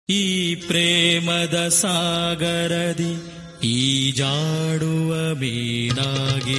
ಈ ಪ್ರೇಮದ ಸಾಗರದಿ ಈಜಾಡುವ ಮೀನಾಗಿ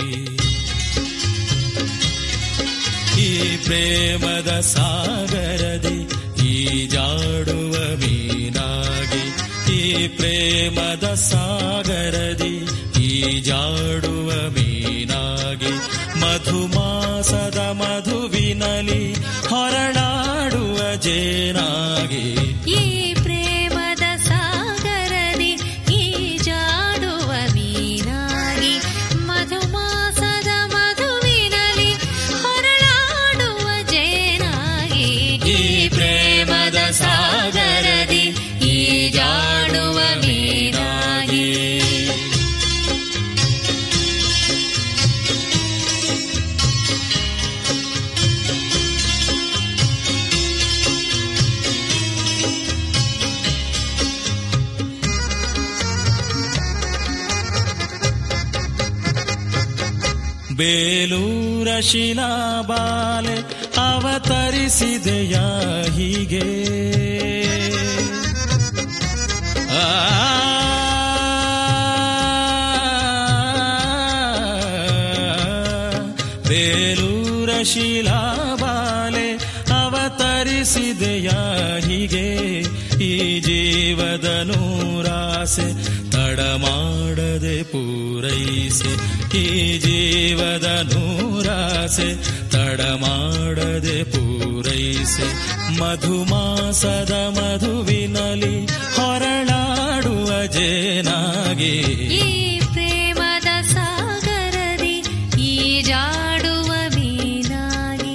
ಈ ಪ್ರೇಮದ ಸಾಗರದಿ ಈಜಾಡುವ ಮೀನಾಗಿ ಈ ಪ್ರೇಮದ ಸಾಗರದಿ ಈಜಾಡುವ ಮೀನಾಗಿ ಮಧುಮಾಸದ ಮಧುವಿನಲಿ ಹೊರಳಾಡುವ ಜೇನಾಗಿ ಈ ಪ್ರೇಮದ ಸಾಗರದಿ ಈಜಾಡುವ ಮೀನಾಗಿ ಮಧುಮಾಸದ ಮಧುವಿನಲಿ ಹೊರಳಾಡುವ ಜೇನಾಗಿ ಈ ಪ್ರೇಮದ ಸಾಗರದಿ ಈಜಾಡುವ ಮೀನಾಗಿ ಬೇಲೂರ ಶಿಲಾಬಾಲೆ ಅವತರಿಸಿದೆಯ ಹೀಗೆ ಆ ಬೇಲೂರ ಶಿಲಾಬಾಲೆ ಅವತರಿಸಿದೆಯ ಹೀಗೆ ಈ ಜೀವದ ನೂರಾಸೆ ತಡ ಮಾಡದೆ ಪೂರೈಸೆ ಈ ಜೀವದ ನೂರಾಸೆ ತಡ ಮಾಡದೆ ಪೂರೈಸೆ ಮಧುಮಾಸದ ಮಧುವಿನಲಿ ಹೊರಳಾಡುವ ಜೇನಾಗಿ ಈ ಪ್ರೇಮದ ಸಾಗರದಿ ಈಜಾಡುವ ಮೀನಾಗಿ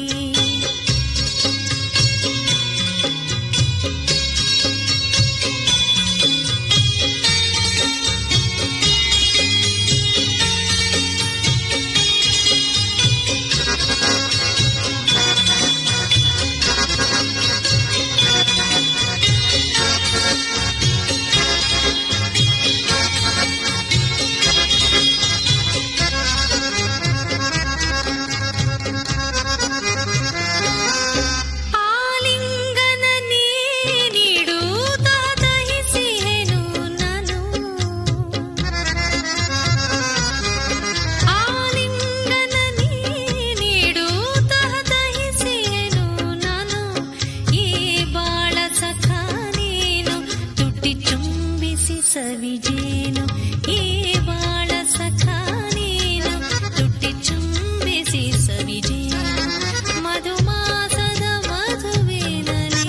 ಆಲಿಂಗನ ನೀ ನೀಡುತ್ತ ದಹಿಸಿಹೆನು ನಾನು ಆಲಿಂಗನ ನೀ ನೀಡುತ್ತ ದಹಿಸಿಹೆನು ನಾನು ಈ ಬಾಳ ಸಖ ನೀನು ತುಟಿ ಚುಂಬಿಸಿ ಸವಿಜೇನು ಈ ಬಾಳ ಸಖ ನೀನು ತುಟಿ ಚುಂಬಿಸಿ ಸವಿಜೇನು ಮಧುಮಾಸದ ಮಧುವಿನಲಿ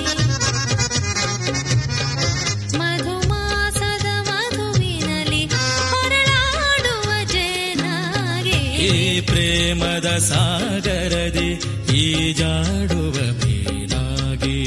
ಮಧುಮಾಸದ ಮಧುವಿನಲಿ ಹೊರಳಾಡುವ ಜೇನಾಗೆ ಈ ಪ್ರೇಮದ ಸಾಗರದಿ ಈಜಾಡುವ ಮೀನಾಗಿ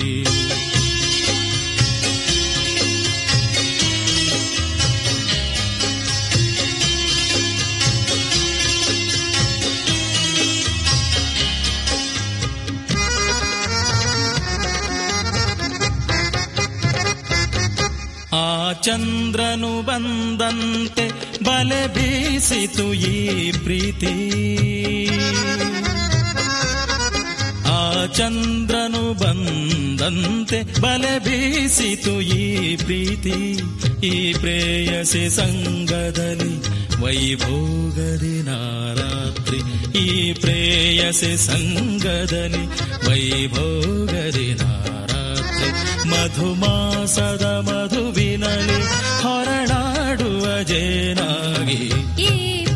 ಆ ಚಂದ್ರನು ಬಂದಂತೆ ಬಲೆ ಬೀಸಿತು ಈ ಪ್ರೀತಿ ಆ ಚಂದ್ರನು ಬಂದಂತೆ ಬಲೆ ಬೀಸಿತು ಈ ಪ್ರೀತಿ ಈ ಪ್ರೇಯಸಿ ಸಂಗದಲ್ಲಿ ವೈಭೋಗದಿ ನಾರಾತ್ರಿ ಈ ಪ್ರೇಯಸಿ ಸಂಗದಲ್ಲಿ ವೈಭೋಗದಿ ನಾರಾತ್ರಿ ಮಧುಮಾಸದ ಮಧುವಿನಲಿ ಹೊರಳಾಡುವ ಜೇನಾಗಿ ಈ